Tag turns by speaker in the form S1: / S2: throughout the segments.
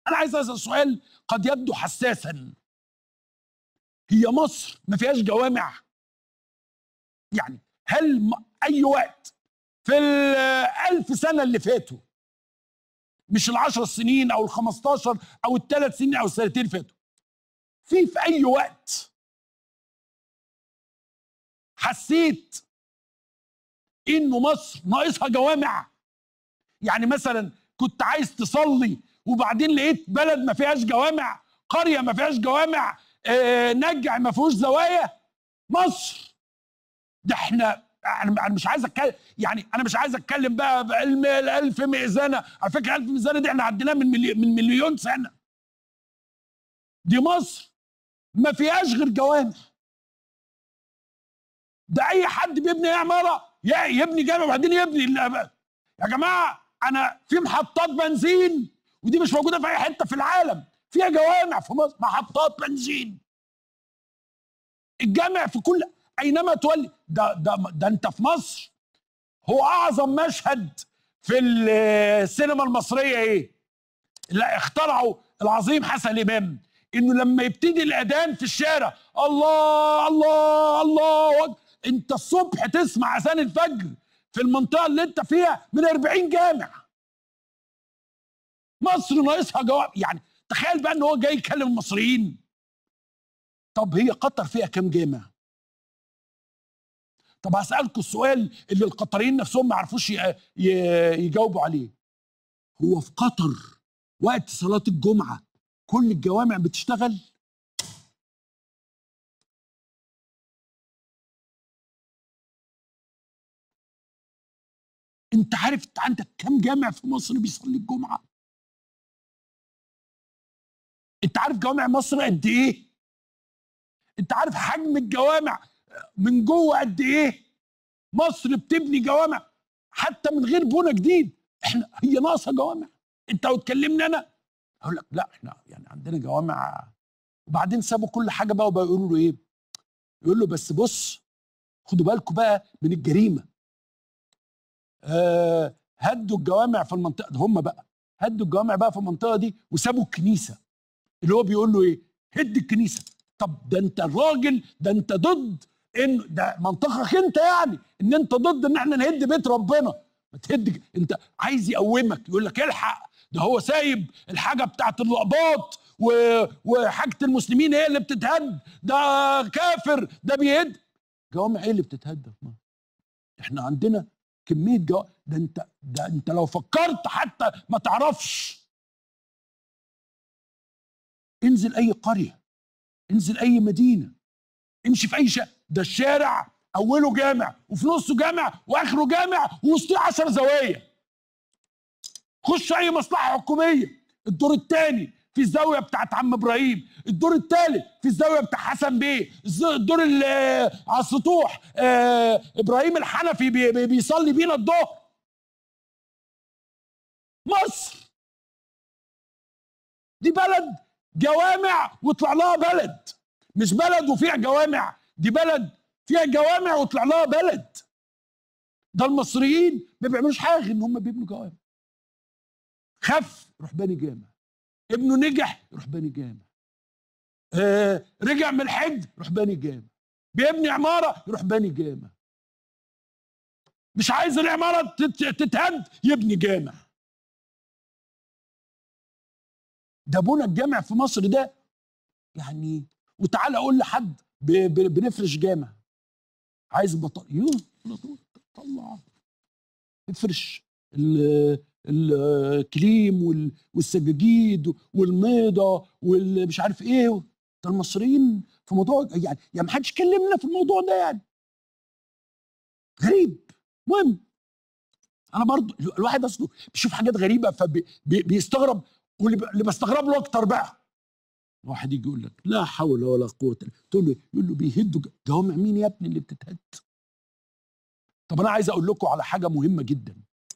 S1: انا عايز اسال سؤال قد يبدو حساسا هي مصر ما فيهاش جوامع يعني هل م- اي وقت في الألف سنه اللي فاتوا مش العشر سنين او الخمستاشر او الثلاث سنين او السنتين اللي فاتوا في في اي وقت حسيت انه مصر ناقصها جوامع يعني مثلا كنت عايز تصلي وبعدين لقيت بلد ما فيهاش جوامع قريه ما فيهاش جوامع آه، نجع ما فيهوش زوايا مصر ده احنا انا أنا مش عايز اتكلم يعني انا مش عايز اتكلم بقى بعلم الالف مئذنه على فكره الف مئذنه دي احنا عديناها من ملي من مليون سنه دي مصر ما فيهاش غير جوامع ده اي حد بيبني عماره يا- يبني جامع وبعدين يبني ال- يا جماعه انا في محطات بنزين ودي مش موجوده في اي حته في العالم فيها جوامع في مصر محطات بنزين الجامع في كل اينما تولي ده ده ده انت في مصر هو اعظم مشهد في السينما المصريه ايه؟ لا اخترعوا العظيم حسن الامام انه لما يبتدي الاذان في الشارع الله الله الله أكبر. انت الصبح تسمع اذان الفجر في المنطقه اللي انت فيها من 40 جامع مصر ناقصها جواب يعني تخيل بقى ان هو جاي يكلم المصريين طب هي قطر فيها كام جامع طب هسألكم السؤال اللي القطريين نفسهم ما عرفوش ي- ي- يجاوبوا عليه هو في قطر وقت صلاة الجمعة كل الجوامع بتشتغل انت عارف انت عندك كام جامع في مصر بيصلي الجمعة انت عارف جوامع مصر قد ايه انت عارف حجم الجوامع من جوه قد ايه مصر بتبني جوامع حتى من غير بنى جديد احنا هي ناقصه جوامع انت لو تكلمني انا اقول لك لا احنا يعني عندنا جوامع وبعدين سابوا كل حاجه بقى وبقى يقولوا له ايه يقول له بس بص خدوا بالكم بقى من الجريمه آه هدوا الجوامع في المنطقه ده هم بقى هدوا الجوامع بقى في المنطقه دي وسابوا الكنيسه اللي هو بيقول له ايه هد الكنيسه طب ده انت الراجل ده انت ضد ان ده منطقك انت يعني ان انت ضد ان احنا نهد بيت ربنا ما تهد انت عايز يقومك يقول لك الحق ده هو سايب الحاجه بتاعت الاقباط و... وحاجه المسلمين هي اللي بتتهد ده كافر ده بيهد جوامع ايه اللي بتتهد في مصر؟ احنا عندنا كميه جو ده انت ده انت لو فكرت حتى ما تعرفش انزل اي قريه انزل اي مدينه امشي في اي شارع ده الشارع اوله جامع وفي نصه جامع واخره جامع ووسطيه 10 زوايا خش اي مصلحه حكوميه الدور الثاني في الزاويه بتاعت عم ابراهيم الدور الثالث في الزاويه بتاع حسن بيه الز- الدور ال- على السطوح آه، ابراهيم الحنفي بي- بي- بيصلي بينا الظهر مصر دي بلد جوامع وطلع لها بلد مش بلد وفيها جوامع دي بلد فيها جوامع وطلع لها بلد ده المصريين ما بيعملوش حاجه غير ان هم بيبنوا جوامع خف يروح باني جامع ابنه نجح يروح باني جامع آه رجع من الحج يروح باني جامع بيبني عماره يروح باني جامع مش عايز العماره تت- تتهد يبني جامع ده بنى الجامع في مصر ده يعني وتعالى اقول لحد ب- ب- بنفرش جامع عايز بطل يوه على طول طلع افرش ال- الكليم وال- والسجاجيد والميضه والمش عارف ايه ده المصريين في موضوع يعني يعني ما حدش كلمنا في الموضوع ده يعني غريب المهم انا برضو الواحد اصله بيشوف حاجات غريبه فبيستغرب واللي ب- اللي بستغرب له اكتر بقى واحد يجي يقول لك لا حول ولا قوه إلا- تقول له يقول له بيهدوا ج- جوامع مين يا ابني اللي بتتهد طب انا عايز اقول لكم على حاجه مهمه جدا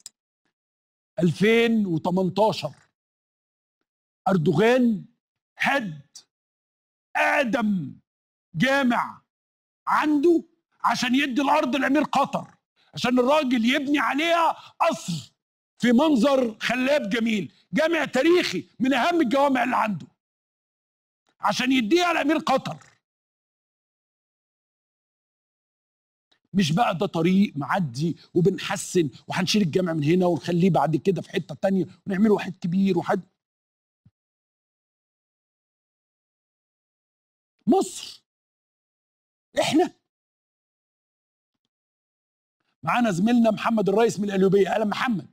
S1: 2018 اردوغان هد ادم جامع عنده عشان يدي الارض لامير قطر عشان الراجل يبني عليها قصر في منظر خلاب جميل جامع تاريخي من اهم الجوامع اللي عنده عشان يديها لامير قطر مش بقى ده طريق معدي وبنحسن وهنشيل الجامع من هنا ونخليه بعد كده في حته تانية ونعمله واحد كبير وحد مصر احنا معانا زميلنا محمد الرئيس من القليوبيه اهلا محمد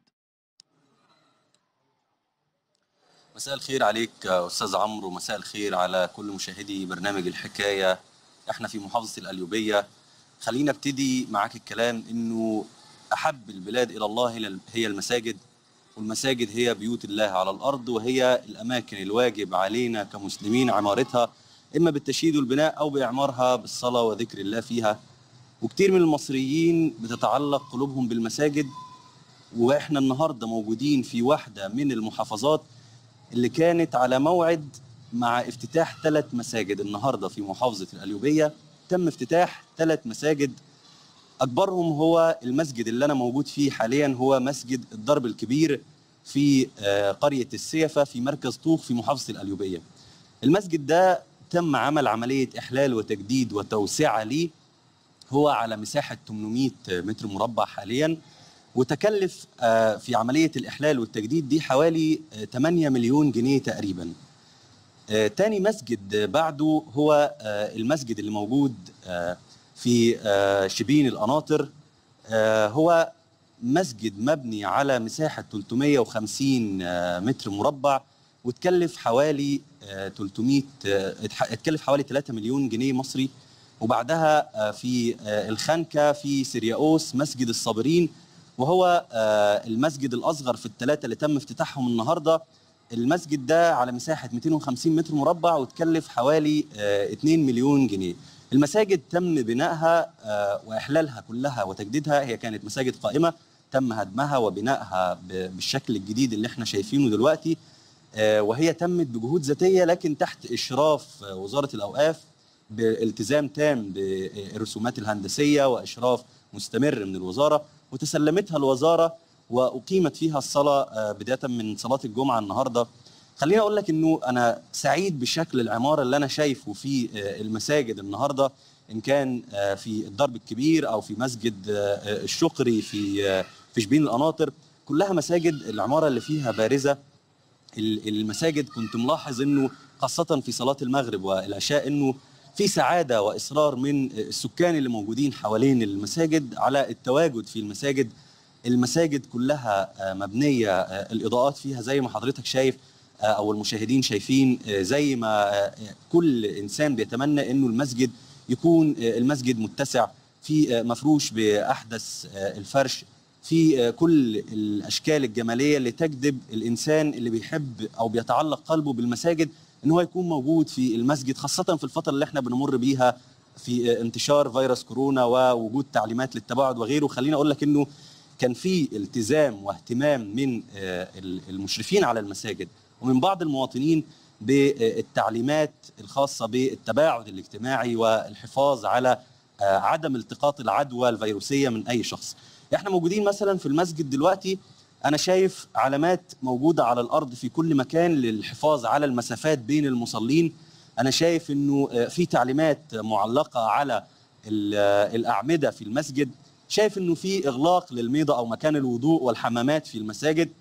S2: مساء الخير عليك يا استاذ عمرو ومساء الخير على كل مشاهدي برنامج الحكايه احنا في محافظه القليوبيه خلينا ابتدي معاك الكلام انه احب البلاد الى الله هي المساجد والمساجد هي بيوت الله على الارض وهي الاماكن الواجب علينا كمسلمين عمارتها اما بالتشييد والبناء او باعمارها بالصلاه وذكر الله فيها وكتير من المصريين بتتعلق قلوبهم بالمساجد واحنا النهارده موجودين في واحده من المحافظات اللي كانت على موعد مع افتتاح ثلاث مساجد النهارده في محافظه القليوبيه تم افتتاح ثلاث مساجد اكبرهم هو المسجد اللي انا موجود فيه حاليا هو مسجد الضرب الكبير في قريه السيفه في مركز طوخ في محافظه القليوبيه. المسجد ده تم عمل عمليه احلال وتجديد وتوسعه ليه هو على مساحه 800 متر مربع حاليا وتكلف في عمليه الاحلال والتجديد دي حوالي 8 مليون جنيه تقريبا. تاني مسجد بعده هو المسجد اللي موجود في شبين القناطر هو مسجد مبني على مساحة 350 متر مربع وتكلف حوالي 300 اتكلف حوالي 3 مليون جنيه مصري وبعدها في الخنكة في سيرياوس مسجد الصابرين وهو المسجد الأصغر في الثلاثة اللي تم افتتاحهم النهارده المسجد ده على مساحة 250 متر مربع وتكلف حوالي 2 مليون جنيه المساجد تم بنائها وإحلالها كلها وتجديدها هي كانت مساجد قائمة تم هدمها وبنائها بالشكل الجديد اللي احنا شايفينه دلوقتي وهي تمت بجهود ذاتية لكن تحت إشراف وزارة الأوقاف بالتزام تام بالرسومات الهندسية وإشراف مستمر من الوزارة وتسلمتها الوزارة واقيمت فيها الصلاه بدايه من صلاه الجمعه النهارده خليني اقول لك انه انا سعيد بشكل العماره اللي انا شايفه في المساجد النهارده ان كان في الضرب الكبير او في مسجد الشقري في في شبين القناطر كلها مساجد العماره اللي فيها بارزه المساجد كنت ملاحظ انه خاصه في صلاه المغرب والعشاء انه في سعاده واصرار من السكان اللي موجودين حوالين المساجد على التواجد في المساجد المساجد كلها مبنيه الاضاءات فيها زي ما حضرتك شايف او المشاهدين شايفين زي ما كل انسان بيتمنى انه المسجد يكون المسجد متسع في مفروش باحدث الفرش في كل الاشكال الجماليه اللي تجذب الانسان اللي بيحب او بيتعلق قلبه بالمساجد ان هو يكون موجود في المسجد خاصه في الفتره اللي احنا بنمر بيها في انتشار فيروس كورونا ووجود تعليمات للتباعد وغيره خليني اقول لك انه كان في التزام واهتمام من المشرفين على المساجد ومن بعض المواطنين بالتعليمات الخاصه بالتباعد الاجتماعي والحفاظ على عدم التقاط العدوى الفيروسيه من اي شخص. احنا موجودين مثلا في المسجد دلوقتي انا شايف علامات موجوده على الارض في كل مكان للحفاظ على المسافات بين المصلين. انا شايف انه في تعليمات معلقه على الاعمده في المسجد شايف انه في اغلاق للميضه او مكان الوضوء والحمامات في المساجد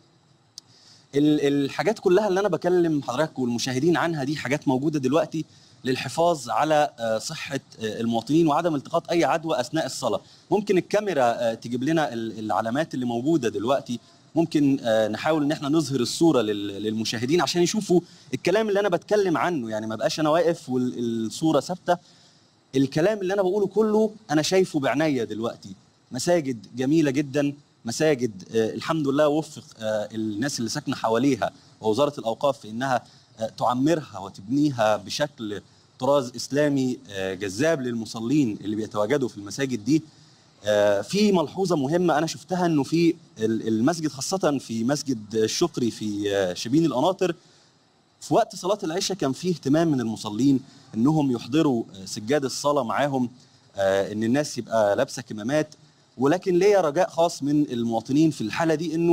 S2: الحاجات كلها اللي انا بكلم حضرتك والمشاهدين عنها دي حاجات موجوده دلوقتي للحفاظ على صحه المواطنين وعدم التقاط اي عدوى اثناء الصلاه ممكن الكاميرا تجيب لنا العلامات اللي موجوده دلوقتي ممكن نحاول ان احنا نظهر الصوره للمشاهدين عشان يشوفوا الكلام اللي انا بتكلم عنه يعني ما بقاش انا واقف والصوره ثابته الكلام اللي انا بقوله كله انا شايفه بعناية دلوقتي مساجد جميله جدا مساجد آه الحمد لله وفق آه الناس اللي ساكنه حواليها ووزاره الاوقاف في انها آه تعمرها وتبنيها بشكل طراز اسلامي آه جذاب للمصلين اللي بيتواجدوا في المساجد دي آه في ملحوظه مهمه انا شفتها انه في المسجد خاصه في مسجد الشقري في آه شبين القناطر في وقت صلاه العشاء كان فيه اهتمام من المصلين انهم يحضروا سجاد الصلاه معاهم آه ان الناس يبقى لابسه كمامات ولكن ليا رجاء خاص من المواطنين في الحاله دي انه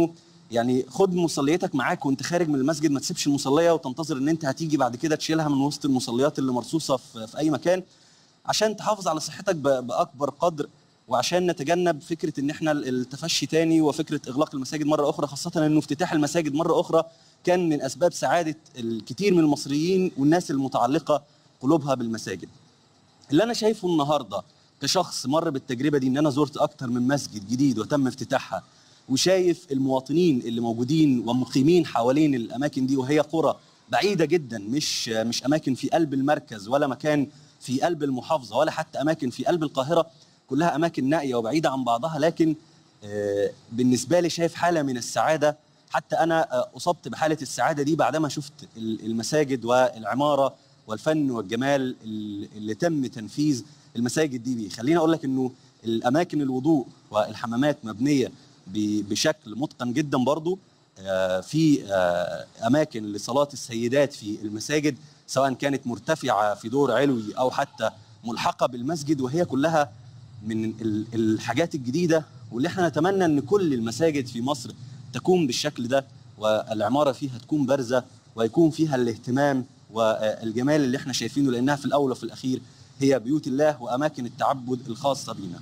S2: يعني خد مصليتك معاك وانت خارج من المسجد ما تسيبش المصليه وتنتظر ان انت هتيجي بعد كده تشيلها من وسط المصليات اللي مرصوصه في, في اي مكان عشان تحافظ على صحتك ب- باكبر قدر وعشان نتجنب فكره ان احنا التفشي تاني وفكره اغلاق المساجد مره اخرى خاصه انه افتتاح المساجد مره اخرى كان من اسباب سعاده الكثير من المصريين والناس المتعلقه قلوبها بالمساجد. اللي انا شايفه النهارده كشخص مر بالتجربه دي ان انا زرت اكتر من مسجد جديد وتم افتتاحها وشايف المواطنين اللي موجودين ومقيمين حوالين الاماكن دي وهي قرى بعيده جدا مش مش اماكن في قلب المركز ولا مكان في قلب المحافظه ولا حتى اماكن في قلب القاهره كلها اماكن نائيه وبعيده عن بعضها لكن آه، بالنسبه لي شايف حاله من السعاده حتى انا آه، اصبت بحاله السعاده دي بعدما شفت ال- المساجد والعماره والفن والجمال ال- اللي تم تنفيذ المساجد دي بيه خليني اقول لك انه الاماكن الوضوء والحمامات مبنيه ب- بشكل متقن جدا برضو آه، في آه، اماكن لصلاه السيدات في المساجد سواء كانت مرتفعه في دور علوي او حتى ملحقه بالمسجد وهي كلها من ال- الحاجات الجديده واللي احنا نتمنى ان كل المساجد في مصر تكون بالشكل ده والعماره فيها تكون بارزه ويكون فيها الاهتمام والجمال اللي احنا شايفينه لانها في الاول وفي الاخير هي بيوت الله واماكن التعبد الخاصه بينا.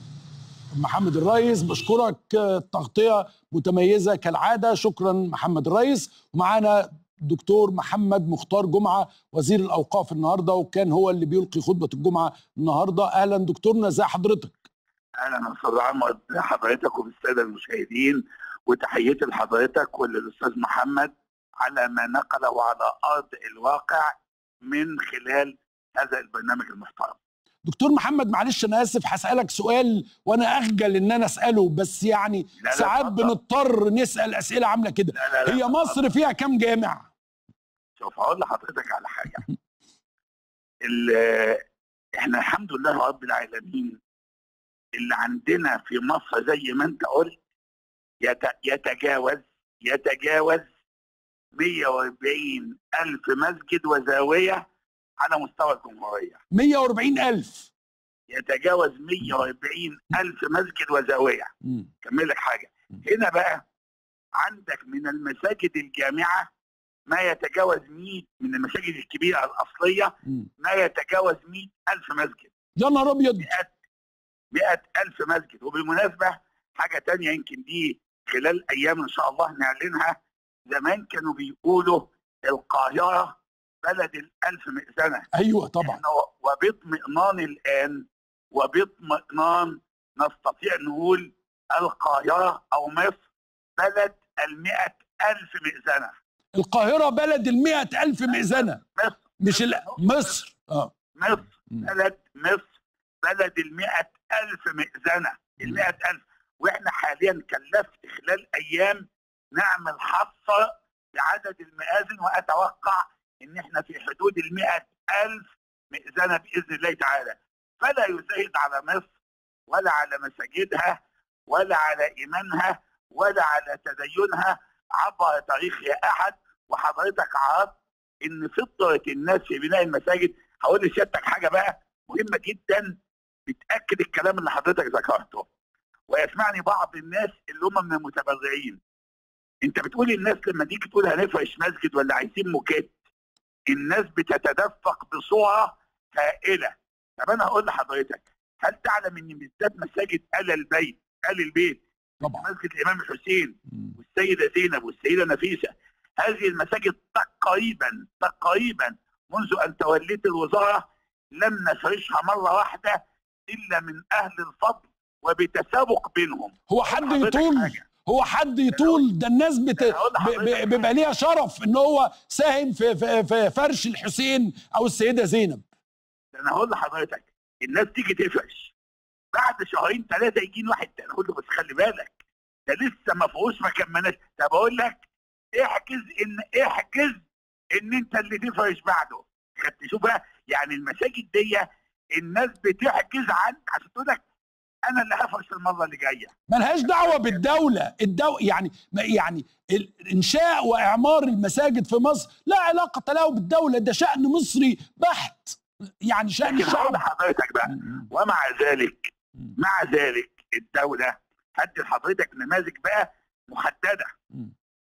S1: محمد الريس بشكرك آه، تغطيه متميزه كالعاده شكرا محمد الريس ومعانا دكتور محمد مختار جمعه وزير الاوقاف النهارده وكان هو اللي بيلقي خطبه الجمعه النهارده اهلا دكتورنا ازي حضرتك
S3: اهلا استاذ عمر حضرتك وبالساده المشاهدين وتحياتي لحضرتك وللاستاذ محمد على ما نقله على ارض الواقع من خلال هذا البرنامج المحترم.
S1: دكتور محمد معلش انا اسف هسالك سؤال وانا اخجل ان انا اساله بس يعني
S3: لا لا
S1: ساعات
S3: اتفضل.
S1: بنضطر نسال اسئله عامله كده
S3: لا لا لا
S1: هي مصر فيها كام جامع
S3: شوف هقول لحضرتك على حاجه. ال- احنا الحمد لله رب العالمين اللي عندنا في مصر زي ما انت قلت يت- يتجاوز يتجاوز 140 ألف مسجد وزاوية على مستوى الجمهورية
S1: 140 ألف
S3: يتجاوز 140 ألف مسجد وزاوية كمل لك حاجة هنا بقى عندك من المساجد الجامعة ما يتجاوز 100 من المساجد الكبيرة الأصلية ما يتجاوز 100 ألف مسجد
S1: يا نهار ابيض
S3: 100 100 ألف مسجد وبالمناسبة حاجة تانية يمكن دي خلال أيام إن شاء الله نعلنها زمان كانوا بيقولوا القاهرة بلد الألف سنة
S1: ايوه طبعا
S3: احنا وباطمئنان الآن وباطمئنان نستطيع نقول القاهرة أو مصر بلد المئة ألف مئذنة
S1: القاهره بلد ال ألف مئذنه
S3: مصر
S1: مش ال- مصر اه
S3: مصر
S1: مم.
S3: بلد مصر بلد المئة ألف مئذنة المئة ألف وإحنا حاليا كلفت خلال أيام نعمل حصة بعدد المآذن وأتوقع إن إحنا في حدود المئة ألف مئذنة بإذن الله تعالى فلا يزايد على مصر ولا على مساجدها ولا على إيمانها ولا على تدينها عبر تاريخها أحد وحضرتك عرفت إن فطرة الناس في بناء المساجد هقول لسيادتك حاجه بقى مهمه جدا بتاكد الكلام اللي حضرتك ذكرته ويسمعني بعض الناس اللي هم من المتبرعين انت بتقول الناس لما تيجي تقول هنفرش مسجد ولا عايزين موكيت الناس بتتدفق بصوره هائله طب انا هقول لحضرتك هل تعلم ان بالذات مساجد ال البيت ال البيت
S1: طبعا
S3: مسجد الامام الحسين
S1: مم.
S3: والسيده زينب والسيده نفيسه هذه المساجد تقريبا تقريبا منذ ان توليت الوزاره لم نفرشها مره واحده الا من اهل الفضل وبتسابق بينهم
S1: هو حد
S3: حضرتك
S1: يطول
S3: حاجة.
S1: هو حد يطول ده الناس بت...
S3: أنا هقول
S1: ب...
S3: لحضرتك
S1: ب... بيبقى ليها شرف ان هو ساهم في... في... في فرش الحسين او السيده زينب
S3: ده انا هقول لحضرتك الناس تيجي تفرش بعد شهرين ثلاثه يجيني واحد تاني اقول له بس خلي بالك ده لسه ما فيهوش ما كملناش طب اقول لك احجز ان احجز ان انت اللي تفرش بعده خدت شوف بقى يعني المساجد دي الناس بتحجز عنك عشان تقول لك انا اللي هفرش المره اللي جايه
S1: ملهاش دعوه بالدوله الدو يعني ما- يعني ال- انشاء واعمار المساجد في مصر لا علاقه له بالدوله ده شان مصري بحت يعني شان
S3: لكن هقول
S1: الشعب
S3: لحضرتك بقى ومع ذلك مع ذلك الدوله هدي لحضرتك نماذج بقى محدده
S1: مم.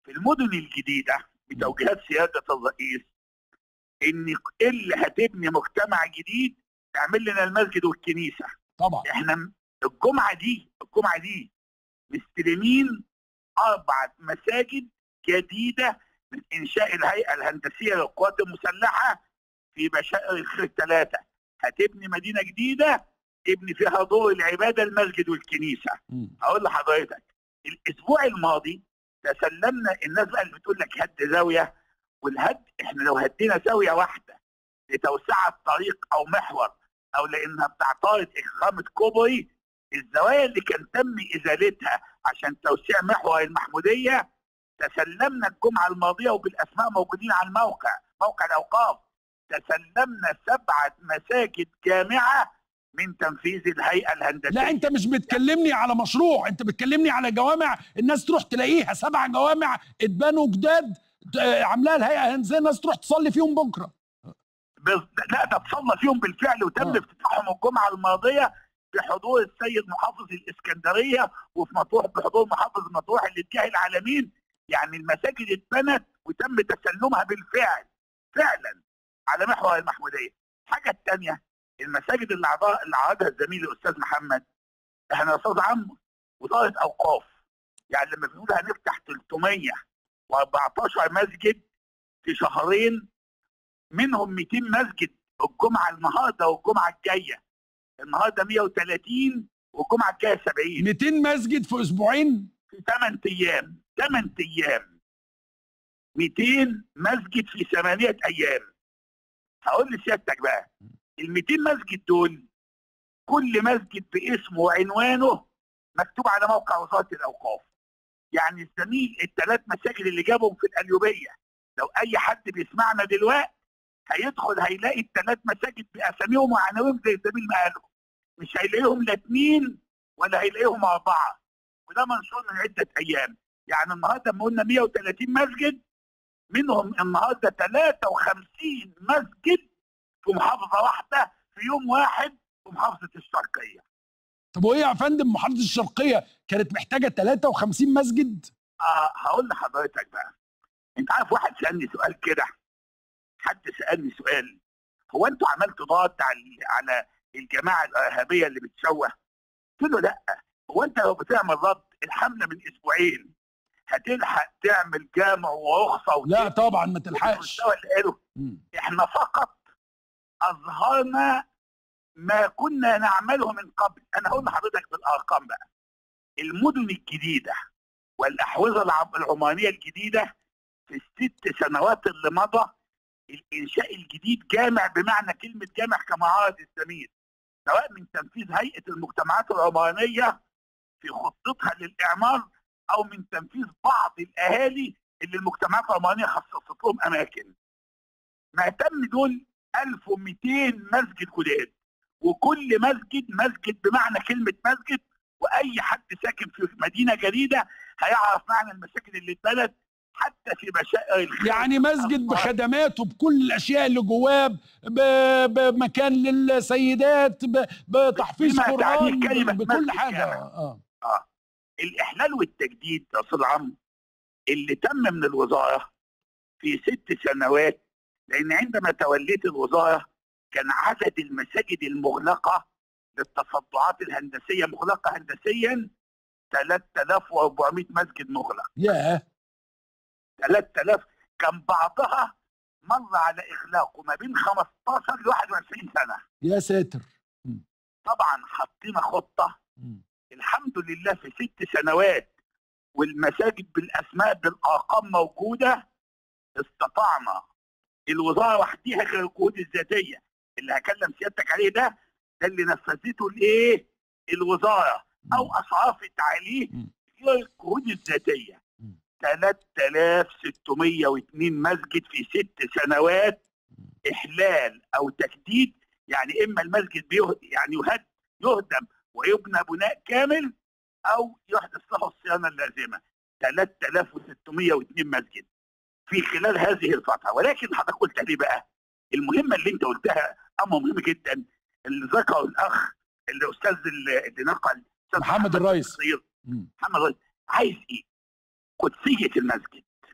S3: في المدن الجديده بتوجيهات سياده الرئيس ان اللي هتبني مجتمع جديد تعمل لنا المسجد والكنيسه
S1: طبعا
S3: احنا الجمعه دي الجمعه دي مستلمين اربع مساجد جديده من انشاء الهيئه الهندسيه للقوات المسلحه في بشائر الخير ثلاثه هتبني مدينه جديده تبني فيها دور العباده المسجد والكنيسه
S1: مم.
S3: اقول لحضرتك الاسبوع الماضي تسلمنا الناس بقى اللي بتقول لك هد زاويه والهد احنا لو هدينا زاويه واحده لتوسعه طريق او محور او لانها بتعترض اقامه كوبري الزوايا اللي كان تم ازالتها عشان توسيع محور المحموديه تسلمنا الجمعه الماضيه وبالاسماء موجودين على الموقع موقع الاوقاف تسلمنا سبعه مساجد جامعه من تنفيذ الهيئه الهندسيه
S1: لا انت مش بتكلمني على مشروع انت بتكلمني على جوامع الناس تروح تلاقيها سبع جوامع اتبنوا جداد آه، عاملاها الهيئه الهندسيه الناس تروح تصلي فيهم بكره
S3: بس لا ده اتصلنا فيهم بالفعل وتم
S1: آه.
S3: افتتاحهم الجمعه الماضيه بحضور السيد محافظ الاسكندريه وفي مطروح بحضور محافظ مطروح الاتجاه العالمين يعني المساجد اتبنت وتم تسلمها بالفعل فعلا على محور المحموديه الحاجه الثانيه المساجد اللي عرضها اللي عرضها الزميل الاستاذ محمد احنا يا استاذ عمرو وزاره اوقاف يعني لما بنقول هنفتح 314 مسجد في شهرين منهم 200 مسجد الجمعه النهارده والجمعه الجايه النهارده 130 والجمعه الجايه 70
S1: 200 مسجد في اسبوعين
S3: في 8 ايام 8 ايام 200 مسجد في ثمانيه ايام هقول لسيادتك بقى ال 200 مسجد دول كل مسجد باسمه وعنوانه مكتوب على موقع وزاره الاوقاف يعني الزميل الثلاث مساجد اللي جابهم في القليوبيه لو اي حد بيسمعنا دلوقتي هيدخل هيلاقي الثلاث مساجد باساميهم وعناوين زي الزميل ما قالوا مش هيلاقيهم لا اثنين ولا هيلاقيهم اربعه وده منشور من عده ايام يعني النهارده لما قلنا 130 مسجد منهم النهارده 53 مسجد في محافظه واحده في يوم واحد في محافظه الشرقيه
S1: طب وايه يا فندم محافظه الشرقيه كانت محتاجه 53 مسجد
S3: آه هقول لحضرتك بقى انت عارف واحد سالني سؤال كده حد سالني سؤال هو انتوا عملتوا ضغط على على الجماعه الارهابيه اللي بتشوه قلت له لا هو انت لو بتعمل رد الحمله من اسبوعين هتلحق تعمل جامع ورخصه
S1: لا
S3: وتبني
S1: طبعا ما تلحقش
S3: بالمستوى اللي قاله
S1: مم.
S3: احنا فقط اظهرنا ما كنا نعمله من قبل انا هقول لحضرتك بالارقام بقى المدن الجديده والاحوزه الع- العمرانيه الجديده في الست سنوات اللي مضى الانشاء الجديد جامع بمعنى كلمه جامع كما عرض الزميل سواء من تنفيذ هيئه المجتمعات العمرانيه في خطتها للاعمار او من تنفيذ بعض الاهالي اللي المجتمعات العمرانيه خصصت لهم اماكن ما تم دول 1200 مسجد جداد وكل مسجد مسجد بمعنى كلمه مسجد واي حد ساكن في مدينه جديده هيعرف معنى المساجد اللي اتبنت حتى في بشائر الخير
S1: يعني مسجد
S3: أصلاً.
S1: بخدماته بكل الاشياء اللي جواه ب- بمكان للسيدات ب- بتحفيظ
S3: بما
S1: قران
S3: تعنيه كلمة
S1: بكل
S3: مسجد
S1: حاجه
S3: جامع.
S1: اه
S3: اه الاحلال والتجديد يا استاذ عمرو اللي تم من الوزاره في ست سنوات لان عندما توليت الوزاره كان عدد المساجد المغلقه للتصدعات الهندسيه مغلقه هندسيا 3400 مسجد مغلق
S1: ياه
S3: 3000 كان بعضها مر على اغلاقه ما بين 15 ل 21 سنه
S1: يا ساتر
S3: طبعا حطينا خطه
S1: مم.
S3: الحمد لله في ست سنوات والمساجد بالاسماء بالارقام موجوده استطعنا الوزاره وحديها غير الجهود الذاتيه اللي هكلم سيادتك عليه ده ده اللي نفذته الايه؟ الوزاره او اشرفت عليه
S1: مم.
S3: غير الجهود الذاتيه
S1: مم.
S3: 3602 مسجد في ست سنوات احلال او تجديد يعني اما المسجد بيه يعني يهد يهدم ويبنى بناء كامل او يحدث له الصيانه اللازمه 3602 مسجد في خلال هذه الفتره ولكن حضرتك قلت لي بقى المهمه اللي انت قلتها امر مهم جدا اللي ذكره الاخ الاستاذ اللي اللي نقل أستاذ
S1: محمد الرئيس.
S3: الصغير
S1: مم.
S3: محمد الرئيس عايز ايه؟ قدسيه المسجد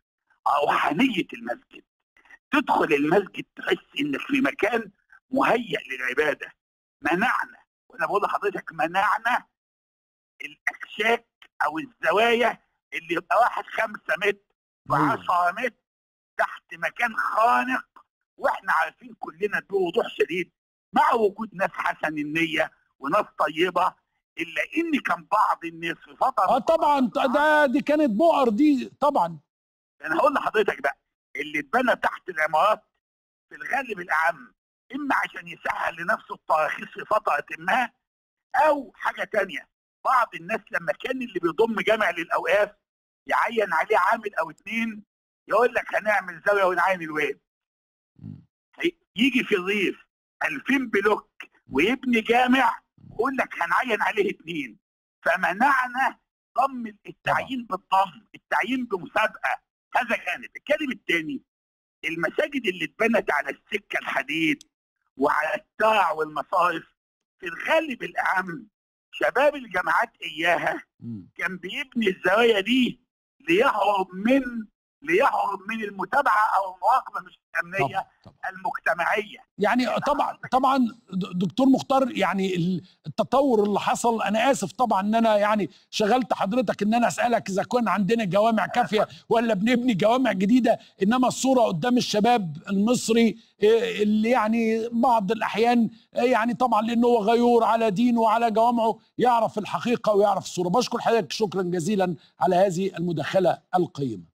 S3: روحانيه المسجد تدخل المسجد تحس انك في مكان مهيأ للعباده منعنا وانا بقول لحضرتك منعنا الاكشاك او الزوايا اللي يبقى واحد خمسة متر في
S1: أيوة.
S3: 10 متر تحت مكان خانق واحنا عارفين كلنا بوضوح شديد مع وجود ناس حسن النيه وناس طيبه الا ان كان بعض الناس في فتره
S1: اه طبعا ده دي كانت بؤر دي طبعا
S3: انا هقول لحضرتك بقى اللي اتبنى تحت العمارات في الغالب الاعم اما عشان يسهل لنفسه التراخيص في فتره ما او حاجه تانية بعض الناس لما كان اللي بيضم جامع للاوقاف يعين عليه عامل او اتنين يقول لك هنعمل زاويه ونعين الواد هي- يجي في الريف 2000 بلوك ويبني جامع يقول لك هنعين عليه اتنين فمنعنا ضم التعيين بالضم التعيين بمسابقه هذا جانب الجانب الثاني المساجد اللي اتبنت على السكه الحديد وعلى التاع والمصارف في الغالب الاعم شباب الجامعات اياها
S1: مم.
S3: كان بيبني الزوايا دي ليهرب من ليهرب من المتابعه او المراقبه مش الامنيه
S1: طبعا طبعا
S3: المجتمعيه
S1: يعني طبعا طبعا د- دكتور مختار يعني ال- التطور اللي حصل انا اسف طبعا ان انا يعني شغلت حضرتك ان انا اسالك اذا كان عندنا جوامع كافيه ولا بنبني جوامع جديده انما الصوره قدام الشباب المصري إيه، اللي يعني بعض الاحيان إيه، يعني طبعا لانه هو غيور على دينه وعلى جوامعه يعرف الحقيقه ويعرف الصوره بشكر حضرتك شكرا جزيلا على هذه المداخله القيمه